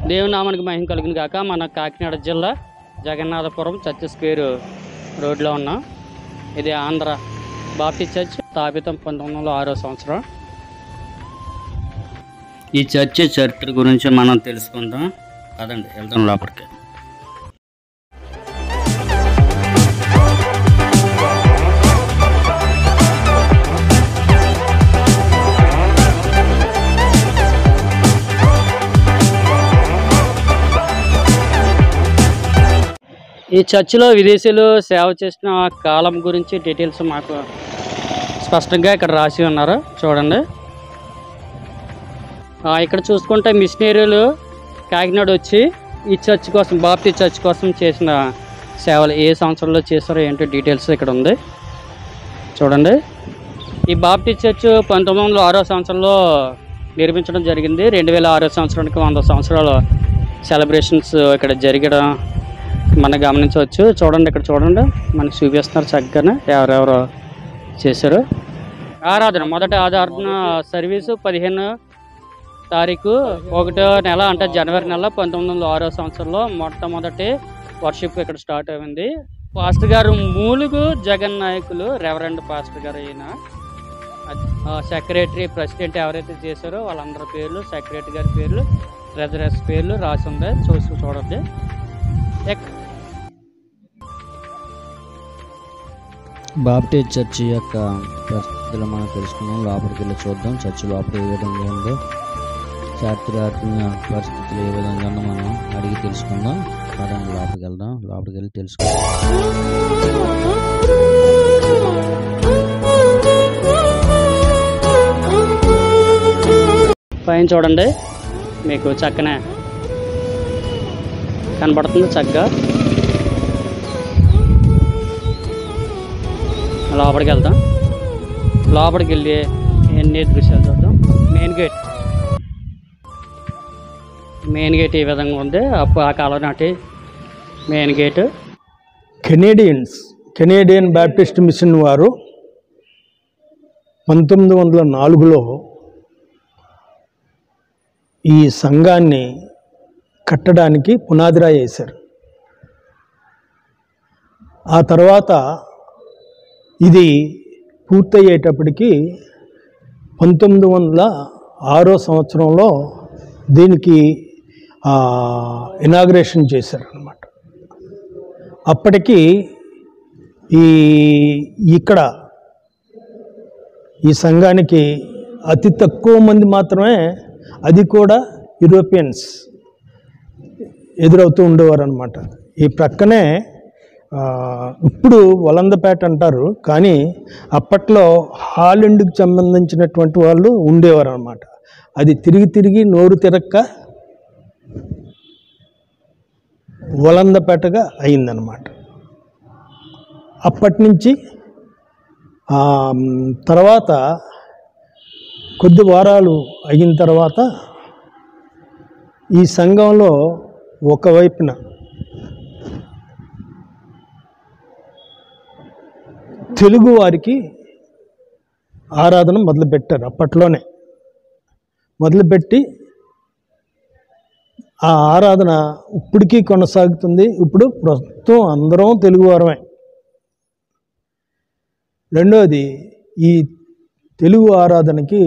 దేవుని నామానికి మహిమ కలిగిన కాక మన కాకినాడ జిల్లా జగన్నాథపురం చర్చ్ స్క్వేర్ రోడ్లో ఉన్నాం ఇది ఆంధ్ర బాప్టిస్ట్ చర్చ్ స్థాపితం పంతొమ్మిది వందల ఆరో సంవత్సరం ఈ చర్చ్ చరిత్ర గురించి మనం తెలుసుకుందాం అదండి వెళ్దాం లోపలికి ఈ చర్చిలో విదేశీయులు సేవ చేసిన కాలం గురించి డీటెయిల్స్ మాకు స్పష్టంగా ఇక్కడ రాసి ఉన్నారు చూడండి ఆ, ఇక్కడ చూసుకుంటే మిషనరీలు కాకినాడ వచ్చి ఈ చర్చ్ కోసం బాప్తి చర్చ్ కోసం చేసిన సేవలు ఏ సంవత్సరంలో చేశారో ఏంటో డీటెయిల్స్ ఇక్కడ ఉంది చూడండి ఈ బాప్టి చర్చ్ పంతొమ్మిది వందల ఆరో సంవత్సరంలో నిర్మించడం జరిగింది రెండు వేల ఆరో సంవత్సరానికి వంద సంవత్సరాలు సెలబ్రేషన్స్ ఇక్కడ జరగడం మనం గమనించవచ్చు చూడండి ఇక్కడ చూడండి మనకి చూపిస్తున్నారు చక్కగానే ఎవరెవరు చేశారు ఆరాధన మొదటి ఆరాధన సర్వీసు పదిహేను తారీఖు ఒకటో నెల అంటే జనవరి నెల పంతొమ్మిది వందల ఆరో సంవత్సరంలో మొట్టమొదటి వర్షిప్ ఇక్కడ స్టార్ట్ అయింది పాస్టర్ గారు మూలుగు జగన్ నాయకులు రెవరెండ్ పాస్టర్ గారు ఈయన సెక్రటరీ ప్రెసిడెంట్ ఎవరైతే చేశారో వాళ్ళందరి పేర్లు సెక్రటరీ గారి పేర్లు ట్రెజరర్స్ పేర్లు రాసి ఉంది చూసి చూడండి ఎక్- బాప్టిస్ట్ చర్చి యొక్క పరిస్థితులు మనం తెలుసుకుందాం లోపలికి వెళ్ళి చూద్దాం చర్చి లోపల ఏ విధంగా ఉందో చారిత్రాత్మక పరిస్థితులు ఏ విధంగా ఉందో మనం అడిగి తెలుసుకుందాం పదండి లోపలికి వెళ్దాం లోపలికి వెళ్ళి తెలుసుకుందాం పైన చూడండి మీకు చక్కనే కనబడుతుంది చక్కగా లోపలికి వెళ్దాం లోపలికి వెళ్ళి ఎన్ని దృశ్యాలు చూద్దాం మెయిన్ గేట్ మెయిన్ గేట్ ఈ విధంగా ఉంది అప్పుడు ఆ కాలం నాటి main gate Canadians Canadian Baptist mission వారు పంతొమ్మిది వందల నాలుగులో ఈ సంఘాన్ని కట్టడానికి పునాదిరాయి వేశారు ఆ తర్వాత ఇది పూర్తయ్యేటప్పటికి పంతొమ్మిది వందల ఆరో సంవత్సరంలో దీనికి ఇనాగ్రేషన్ చేశారనమాట అప్పటికి ఈ ఇక్కడ ఈ సంఘానికి అతి తక్కువ మంది మాత్రమే అది కూడా యూరోపియన్స్ ఎదురవుతూ ఉండేవారు అనమాట ఈ ప్రక్కనే ఆ, ఇప్పుడు వలందపేట అంటారు కానీ అప్పట్లో హాలండ్కి సంబంధించినటువంటి వాళ్ళు ఉండేవారు అనమాట అది తిరిగి తిరిగి నోరు తిరక్క వలందపేటగా అయిందనమాట అప్పటి నుంచి ఆ, తర్వాత కొద్ది వారాలు అయిన తర్వాత ఈ సంఘంలో ఒకవైపున తెలుగు వారికి ఆరాధన మొదలుపెట్టారు అప్పట్లోనే మొదలుపెట్టి ఆ ఆరాధన ఇప్పటికీ కొనసాగుతుంది ఇప్పుడు ప్రస్తుతం అందరం తెలుగువారమే రెండవది ఈ తెలుగు ఆరాధనకి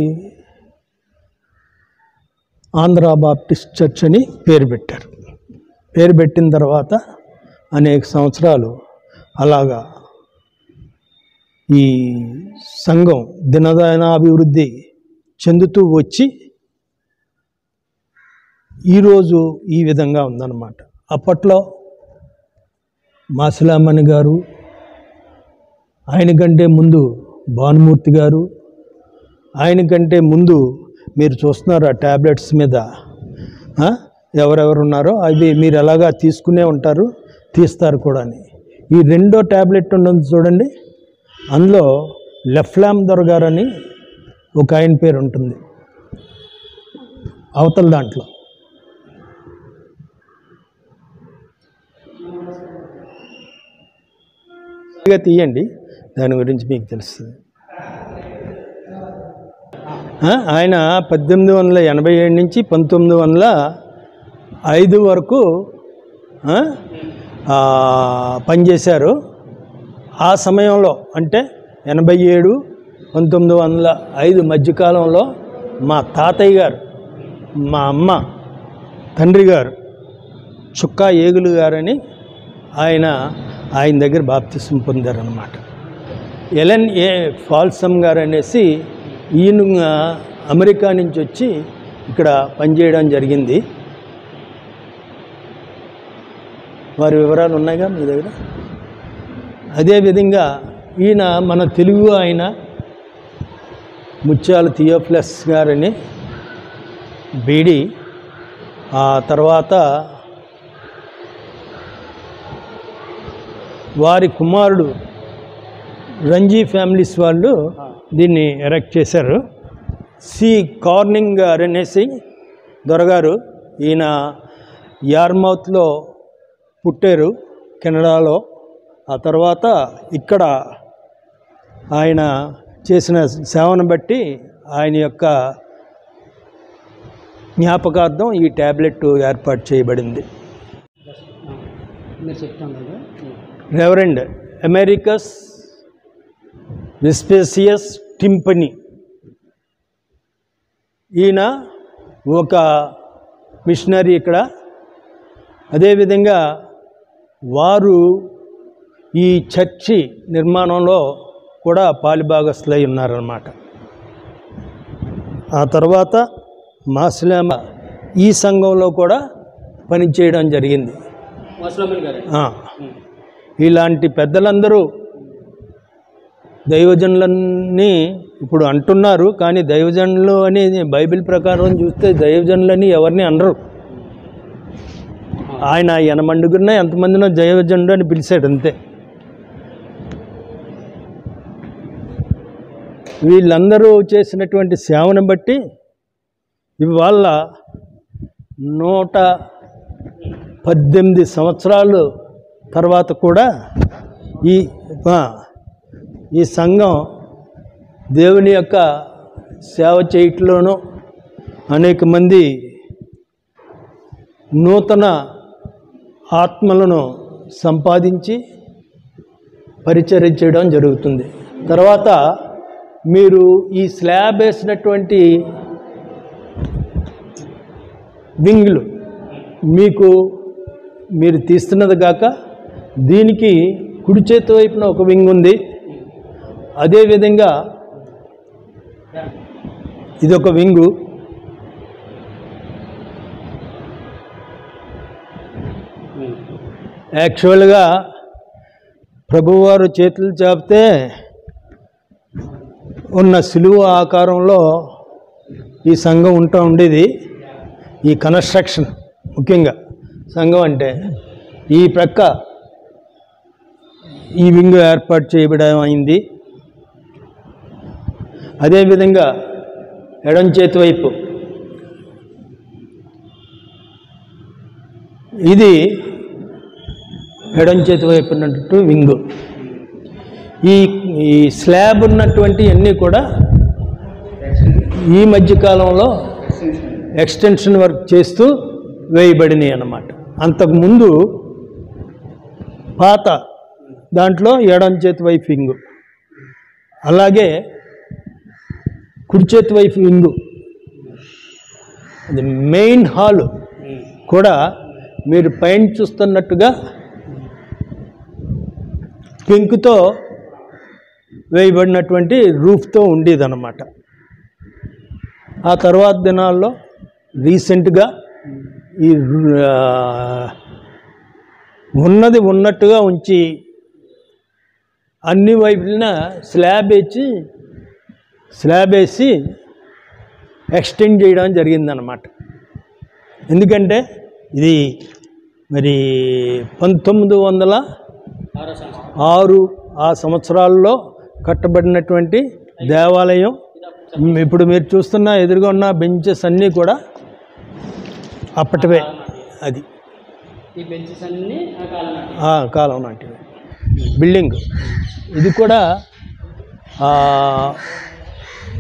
ఆంధ్ర బాప్టిస్ట్ చర్చ్ అని పేరు పెట్టారు పేరు పెట్టిన తర్వాత అనేక సంవత్సరాలు అలాగా ఈ సంఘం దినదనాభివృద్ధి చెందుతూ వచ్చి ఈరోజు ఈ విధంగా ఉందన్నమాట అప్పట్లో మాసిలామణి గారు ఆయన కంటే ముందు భానుమూర్తి గారు ఆయన కంటే ముందు మీరు చూస్తున్నారు ఆ ట్యాబ్లెట్స్ మీద ఆ? ఎవరెవరు ఉన్నారో అవి మీరు ఎలాగా తీసుకునే ఉంటారు తీస్తారు కూడా అని ఈ రెండో ట్యాబ్లెట్ ఉన్నది చూడండి అందులో లెఫ్లామ్ దొరగారు అని ఒక ఆయన పేరు ఉంటుంది అవతల దాంట్లో ఇక తీయండి దాని గురించి మీకు తెలుస్తుంది ఆ, ఆయన పద్దెనిమిది వందల ఎనభై ఏడు నుంచి పంతొమ్మిది వందల ఐదు వరకు ఆ, ఆ, పనిచేశారు ఆ సమయంలో అంటే ఎనభై ఏడు పంతొమ్మిది వందల ఐదు మధ్యకాలంలో మా తాతయ్య గారు మా అమ్మ తండ్రి గారు చుక్కా ఏగులు గారని ఆయన ఆయన దగ్గర బాప్తిసం పొందారనమాట ఎలెన్ ఏ ఫాల్సమ్ గారు అనేసి ఈయన అమెరికా నుంచి వచ్చి ఇక్కడ పనిచేయడం జరిగింది వారి వివరాలు ఉన్నాయిగా మీ దగ్గర అదేవిధంగా ఈయన మన తెలుగు ఆయన ముత్యాల థియోప్లస్ గారని బీడి ఆ తర్వాత వారి కుమారుడు రంజీ ఫ్యామిలీస్ వాళ్ళు దీన్ని ఎరెక్ట్ చేశారు సి కార్నింగ్ గారు అనేసి దొరగారు ఈయన యార్మౌత్లో పుట్టారు కెనడాలో ఆ తర్వాత ఇక్కడ ఆయన చేసిన సేవను బట్టి ఆయన యొక్క జ్ఞాపకార్థం ఈ ట్యాబ్లెట్ ఏర్పాటు చేయబడింది మీరు చెప్తాను కదా రెవరెండ్ అమెరికస్ విస్పేసియస్ టింపనీ ఈయన ఒక మిషనరీ ఇక్కడ అదేవిధంగా వారు ఈ చర్చి నిర్మాణంలో కూడా పాలిభాగస్తులై ఉన్నారన్నమాట ఆ తర్వాత మాస్లామ ఈ సంఘంలో కూడా పనిచేయడం జరిగింది ముసలమ్మన్ గారు ఆ, ఇలాంటి పెద్దలందరూ దైవజనులన్నీ ఇప్పుడు అంటున్నారు కానీ దైవజనులు అని బైబిల్ ప్రకారం చూస్తే దైవజనులని ఎవరిని అనరు ఆయన ఎనమండుగురిన ఎంతమందినో దైవజనుడు అని పిలిచాడు అంతే వీళ్ళందరూ చేసినటువంటి సేవను బట్టి ఇవాళ నూట పద్దెనిమిది సంవత్సరాలు తర్వాత కూడా ఈ ఆ, ఈ సంఘం దేవుని యొక్క సేవ చేయట్లోనూ అనేక మంది నూతన ఆత్మలను సంపాదించి పరిచర్య చేయడం జరుగుతుంది తర్వాత మీరు ఈ స్లాబ్ వేసినటువంటి వింగ్లు మీకు మీరు తీస్తున్నది కాక దీనికి కుడి చేతి వైపున ఒక వింగ్ ఉంది అదేవిధంగా ఇది ఒక వింగు యాక్చువల్గా ప్రభువారు చేతులు చాపితే ఉన్న సిలువ ఆకారంలో ఈ సంఘం ఉంటా ఉండేది ఈ కన్స్ట్రక్షన్ ముఖ్యంగా సంఘం అంటే ఈ ప్రక్క ఈ వింగ్ ఏర్పాటు చేయబడం అయింది అదేవిధంగా ఎడం చేతి వైపు ఇది ఎడం చేతి వైపు ఉన్నట్టు వింగు ఈ ఈ స్లాబ్ ఉన్నటువంటి అన్నీ కూడా ఈ మధ్య కాలంలో ఎక్స్టెన్షన్ వర్క్ చేస్తూ వేయబడినాయి అన్నమాట అంతకుముందు పాత దాంట్లో ఎడం చేతి వైపు వింగు అలాగే కుడి చేతి వైపు వింగు అది మెయిన్ హాల్ కూడా మీరు పైన చూస్తున్నట్టుగా పెంకుతో వేయబడినటువంటి రూఫ్తో ఉండేదన్నమాట ఆ తర్వాత దినాల్లో రీసెంట్గా ఈ ఆ, ఉన్నది ఉన్నట్టుగా ఉంచి అన్ని వైపులన స్లాబ్ వేసి స్లాబ్ వేసి ఎక్స్టెండ్ చేయడం జరిగిందనమాట ఎందుకంటే ఇది మరి పంతొమ్మిది వందల ఆరో సంవత్సరం ఆరు ఆ సంవత్సరాల్లో కట్టబడినటువంటి దేవాలయం మ్, ఇప్పుడు మీరు చూస్తున్న ఎదురుగా ఉన్న బెంచెస్ అన్నీ కూడా అప్పటివే అది ఈ బెంచెస్ అన్ని ఆ కాలం నాటి. ఆ కాలం నాటివి బిల్డింగ్ ఇది కూడా ఆ,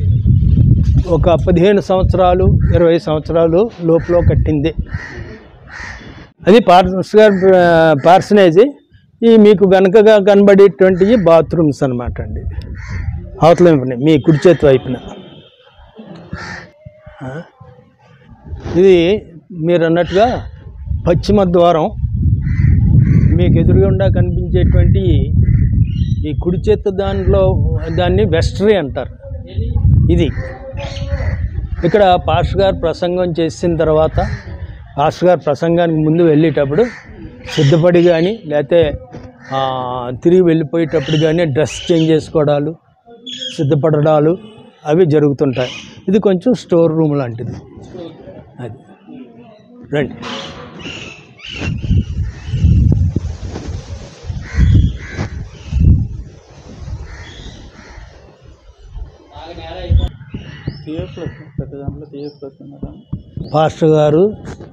ఒక పదిహేను సంవత్సరాలు ఇరవై సంవత్సరాలు లోపల కట్టింది అది పార్స్ గారు పార్సనేజీ ఈ మీకు వెనకగా కనబడేటువంటి బాత్రూమ్స్ అనమాట అండి అవతల వైపున, మీ కుడి చేతి వైపున ఆ? ఇది మీరు అన్నట్టుగా పశ్చిమ ద్వారం మీకు ఎదురుగుండా కనిపించేటువంటి ఈ కుడి చేతి దానిలో దాన్ని వెస్టరీ అంటారు ఇది ఇక్కడ పాస్టర్ గారు ప్రసంగం చేసిన తర్వాత పాస్టర్ గారు ప్రసంగానికి ముందు వెళ్ళేటప్పుడు సిద్ధపడి కానీ లేకపోతే ఆ, తిరిగి వెళ్ళిపోయేటప్పుడు కానీ డ్రెస్ చేంజ్ చేసుకోవడాలు సిద్ధపడడాలు అవి జరుగుతుంటాయి ఇది కొంచెం స్టోర్ రూమ్ లాంటిది అది రండి పాస్టర్ గారు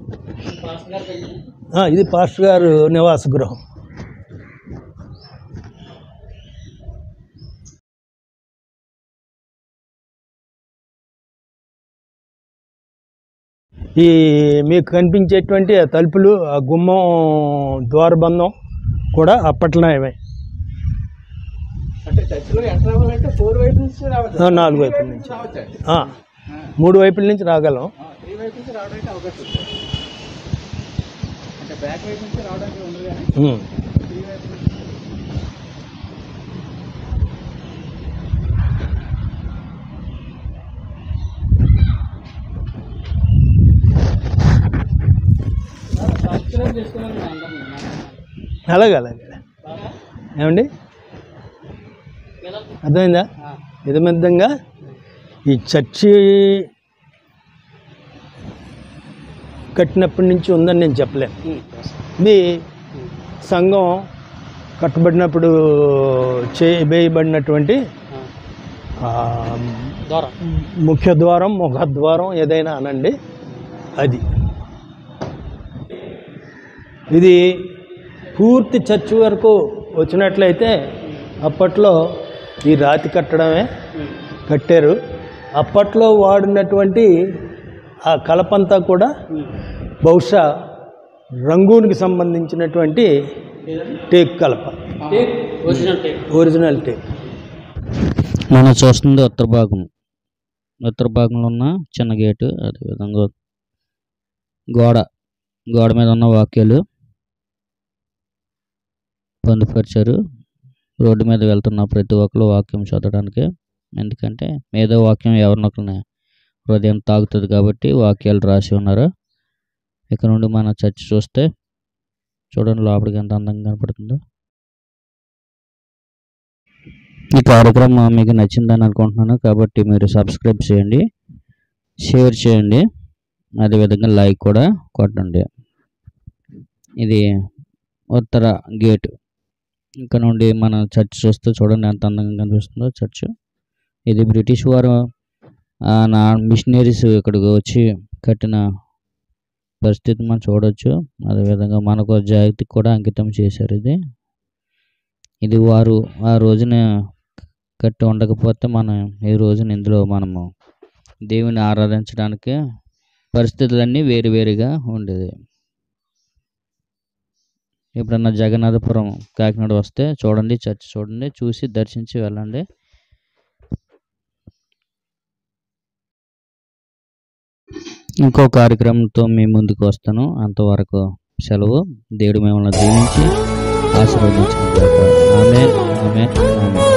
ఆ, ఇది పాస్టర్ గారు నివాస గృహం ఈ మీకు కనిపించేటువంటి ఆ తలుపులు ఆ గుమ్మం ద్వారబంధం కూడా అప్పట్లోనే అంటే టచ్లో ఎంటర్ అవ్వాలంటే ఫోర్ వైపు నుంచి రావాలి ఆ, నాలుగు వైపుల నుంచి రావచ్చండి ఆ, మూడు వైపుల నుంచి రాగలం త్రీ వైపు నుంచి రావడానికి అవకాశం ఉంది అంటే బ్యాక్ వైపు నుంచి రావడానికి ఉండదు కానీ ఉమ్. త్రీ వైపు నుంచి సబ్స్క్రైబ్ చేసుకోవాలని అందరం అలాగే అలాగే ఏమండి అర్థమైందా విధమిద్దంగా ఈ చర్చి కట్టినప్పటి నుంచి ఉందని నేను చెప్పలేను ఇది సంఘం కట్టబడినప్పుడు చేయబడినటువంటి ఆ, ద్వారా ముఖ్య ద్వారం ముఖద్వారం ఏదైనా అనండి అది ఇది పూర్తి చర్చి వరకు వచ్చినట్లయితే అప్పట్లో ఈ రాతి కట్టడమే కట్టారు అప్పట్లో వాడినటువంటి ఆ కలపంతా కూడా బహుశా రంగూన్కి సంబంధించినటువంటి టేక్ కలప teak original teak original teak మనం చూస్తుంది ఉత్తర భాగం ఉత్తర భాగంలో ఉన్న చిన్న గేటు అదేవిధంగా గోడ గోడ మీద ఉన్న వాక్యాలు పొందుపరిచారు రోడ్డు మీద వెళ్తున్న ప్రతి ఒక్కరు వాక్యం చదవడానికి ఎందుకంటే ఏదో వాక్యం ఎవరినొకరిని హృదయం తాగుతుంది కాబట్టి వాక్యాలు రాసి ఉన్నారు ఇక్కడ నుండి మన చర్చ్ చూస్తే చూడండి లోపలికి ఎంత అందంగా కనపడుతుందో ఈ కార్యక్రమం మీకు నచ్చిందని అనుకుంటున్నాను కాబట్టి మీరు సబ్స్క్రైబ్ చేయండి షేర్ చేయండి అదేవిధంగా లైక్ కూడా కొట్టండి ఇది ఉత్తర గేట్ ఇక్కడ నుండి మన చర్చ్ చూస్తే చూడండి ఎంత అందంగా కనిపిస్తుందో చర్చ్ ఇది బ్రిటిష్ వారు ఆ, నా మిషనరీస్ ఇక్కడికి వచ్చి కట్టిన పరిస్థితి మనం చూడొచ్చు అదేవిధంగా మనకు జాగ్రత్తకి కూడా అంకితం చేశారు ఇది ఇది వారు ఆ రోజున కట్టి ఉండకపోతే మనం ఈ రోజున ఇందులో మనము దేవుని ఆరాధించడానికి పరిస్థితులన్నీ వేరు వేరుగా ఉండేది ఎప్పుడన్నా జగన్నాథపురం కాకినాడ వస్తే చూడండి చర్చ్ చూడండి చూసి దర్శించి వెళ్ళండి ఇంకో కార్యక్రమంతో మీ ముందుకు వస్తాను అంతవరకు సెలవు దేవుడు మిమ్మల్ని దీవించి ఆశీర్వదించిన ఆమె ఆమె ఆమె